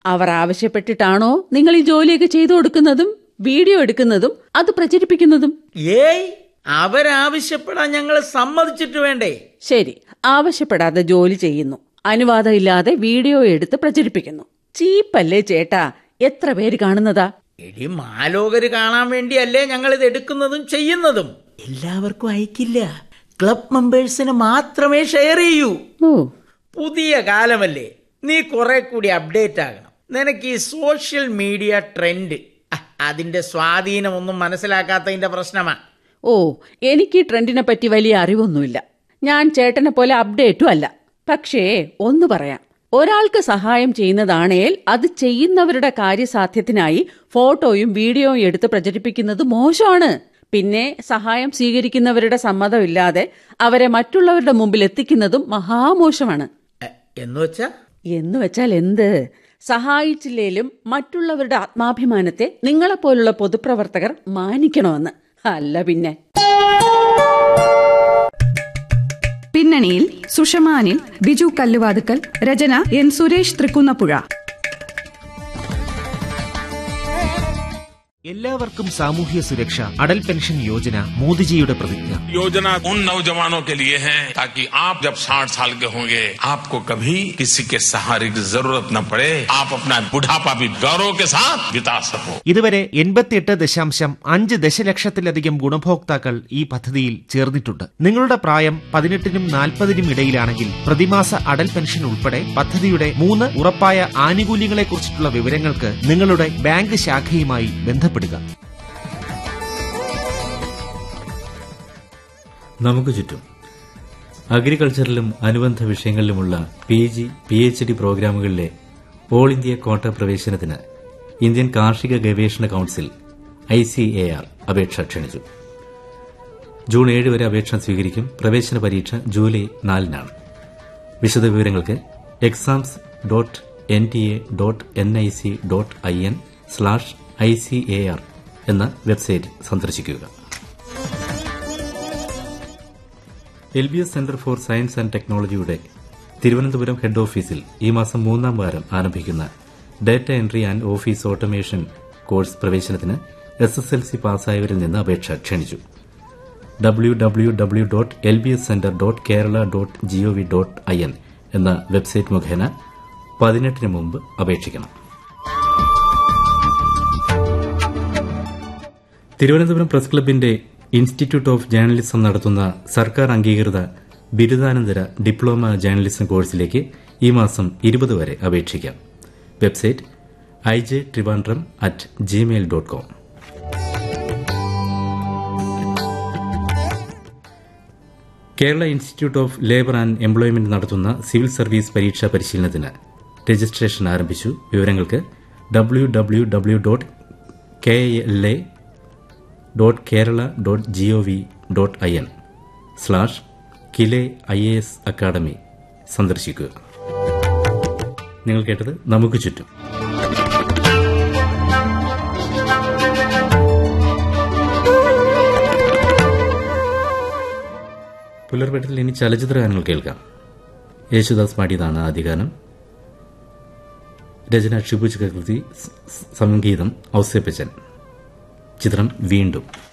അവർ ആവശ്യപ്പെട്ടിട്ടാണോ നിങ്ങൾ ഈ ജോലിയൊക്കെ ചെയ്തു കൊടുക്കുന്നതും വീഡിയോ എടുക്കുന്നതും അത് പ്രചരിപ്പിക്കുന്നതും ഏയ് അവരാവശ്യപ്പെടാൻ ഞങ്ങൾ സമ്മതിച്ചിട്ട് വേണ്ടേ ശരി ആവശ്യപ്പെടാതെ ജോലി ചെയ്യുന്നു അനുവാദമില്ലാതെ വീഡിയോ എടുത്ത് പ്രചരിപ്പിക്കുന്നു ചീപ്പല്ലേ ചേട്ടാ എത്ര പേര് കാണുന്നതാ എടി മാലോകര് കാണാൻ വേണ്ടിയല്ലേ ഞങ്ങൾ ഇത് എടുക്കുന്നതും ചെയ്യുന്നതും എല്ലാവർക്കും അയക്കില്ല ക്ലബ് മെമ്പേഴ്സിന് മാത്രമേ ഷെയർ ചെയ്യൂ ഓ പുതിയ കാലമല്ലേ നീ കുറെ കൂടി അപ്ഡേറ്റ് ആകണം നിനക്ക് ഈ സോഷ്യൽ മീഡിയ ട്രെൻഡ് അഹ്, അതിന്റെ സ്വാധീനമൊന്നും മനസ്സിലാക്കാത്തതിന്റെ പ്രശ്നമാ ഓ എനിക്ക് ഈ ട്രെൻഡിനെ പറ്റി വലിയ അറിവൊന്നുമില്ല ഞാൻ ചേട്ടനെ പോലെ അപ്ഡേറ്റും അല്ല പക്ഷേ ഒന്ന് പറയാം ഒരാൾക്ക് സഹായം ചെയ്യുന്നതാണേൽ അത് ചെയ്യുന്നവരുടെ കാര്യസാധ്യത്തിനായി ഫോട്ടോയും വീഡിയോയും എടുത്ത് പ്രചരിപ്പിക്കുന്നത് മോശമാണ് പിന്നെ സഹായം സ്വീകരിക്കുന്നവരുടെ സമ്മതമില്ലാതെ അവരെ മറ്റുള്ളവരുടെ മുമ്പിൽ എത്തിക്കുന്നതും മഹാമോശമാണ് എ- എന്ന് വെച്ചാ എന്ന് വെച്ചാൽ എന്ത് സഹായിച്ചില്ലേലും മറ്റുള്ളവരുടെ ആത്മാഭിമാനത്തെ നിങ്ങളെപ്പോലുള്ള പൊതുപ്രവർത്തകർ മാനിക്കണമെന്ന് അല്ല പിന്നെ പിന്നണിയിൽ സുഷമാനിൽ ബിജു കല്ലുവാതുക്കൽ രചന എൻ സുരേഷ് തൃക്കുന്നപ്പുഴ എല്ലാവർക്കും സാമൂഹ്യ സുരക്ഷ അടൽ പെൻഷൻ യോജന മോദിജിയുടെ പ്രതിജ്ഞ योजना उन नौजवानों के लिए है ताकि आप जब 60 साल के होंगे आपको कभी किसी के सहारे की जरूरत न पड़े आप अपना बुढ़ापा भी गौरव के साथ बिता सको ഇതുവരെ എൺപത്തിയെട്ട് ദശാംശം അഞ്ച് ദശലക്ഷത്തിലധികം ഗുണഭോക്താക്കൾ ഈ പദ്ധതിയിൽ ചേർന്നിട്ടുണ്ട് നിങ്ങളുടെ പ്രായം പതിനെട്ടിനും നാൽപ്പതിനും ഇടയിലാണെങ്കിൽ പ്രതിമാസ അടൽ പെൻഷൻ ഉൾപ്പെടെ പദ്ധതിയുടെ മൂന്ന് ഉറപ്പായ ആനുകൂല്യങ്ങളെക്കുറിച്ചിട്ടുള്ള വിവരങ്ങൾക്ക് നിങ്ങളുടെ ബാങ്ക് ശാഖയുമായി ബന്ധപ്പെടുക നമുക്ക് ചുറ്റും അഗ്രികൾച്ചറിലും അനുബന്ധ വിഷയങ്ങളിലുമുള്ള P G P H D പ്രോഗ്രാമുകളിലെ ഓൾ ഇന്ത്യ ക്വാട്ട പ്രവേശനത്തിന് ഇന്ത്യൻ കാർഷിക ഗവേഷണ council I C A R അപേക്ഷ ക്ഷണിച്ചു ജൂൺ ഏഴ് വരെ അപേക്ഷ സ്വീകരിക്കും പ്രവേശന പരീക്ഷ ജൂലൈ നാലിനാണ് വിശദവിവരങ്ങൾക്ക് exams dot N T A dot N I C dot I N slash I C A R എന്ന വെബ്സൈറ്റ് സന്ദർശിക്കുക L B S centre for science and ടെക്നോളജിയുടെ തിരുവനന്തപുരം ഹെഡ് ഓഫീസിൽ ഈ മാസം മൂന്നാം വാരം ആരംഭിക്കുന്ന data entry and office automation course പ്രവേശനത്തിന് S S L C പാസ്സായവരിൽ നിന്ന് അപേക്ഷ ക്ഷണിച്ചു W W W dot L B S centre dot Kerala dot gov dot I N എന്ന വെബ്സൈറ്റ് മുഖേന പതിനെട്ടിന് മുമ്പ് അപേക്ഷിക്കണം തിരുവനന്തപുരം പ്രസ് ക്ലബിന്റെ ഇൻസ്റ്റിറ്റ്യൂട്ട് ഓഫ് ജേർണലിസം നടത്തുന്ന സർക്കാർ അംഗീകൃത ബിരുദാനന്തര ഡിപ്ലോമ ജേർണലിസം കോഴ്സിലേക്ക് ഈ മാസം ഇരുപത് വരെ അപേക്ഷിക്കാം website I J Trivandrum at Gmail dot com Kerala institute of labour and employment നടത്തുന്ന സിവിൽ സർവീസ് പരീക്ഷാ പരിശീലനത്തിന് രജിസ്ട്രേഷൻ ആരംഭിച്ചു വിവരങ്ങൾക്ക് W W W dot K L A dot Kerala dot G O V dot I N slash KILE I A S academy സന്ദർശിക്കുക നിങ്ങൾ കേട്ടത് നമുക്ക് ചുറ്റും പുലർവെട്ടത്തിൽ ഇനി ചലച്ചിത്ര ഗാനങ്ങൾ കേൾക്കാം യേശുദാസ് പാടിയതാണ് ആദ്യഗാനം രചന ഷിബു ചക്രവർത്തി സ്- സംഗീതം ഔസേപ്പച്ചൻ ചിത്രം വീണ്ടും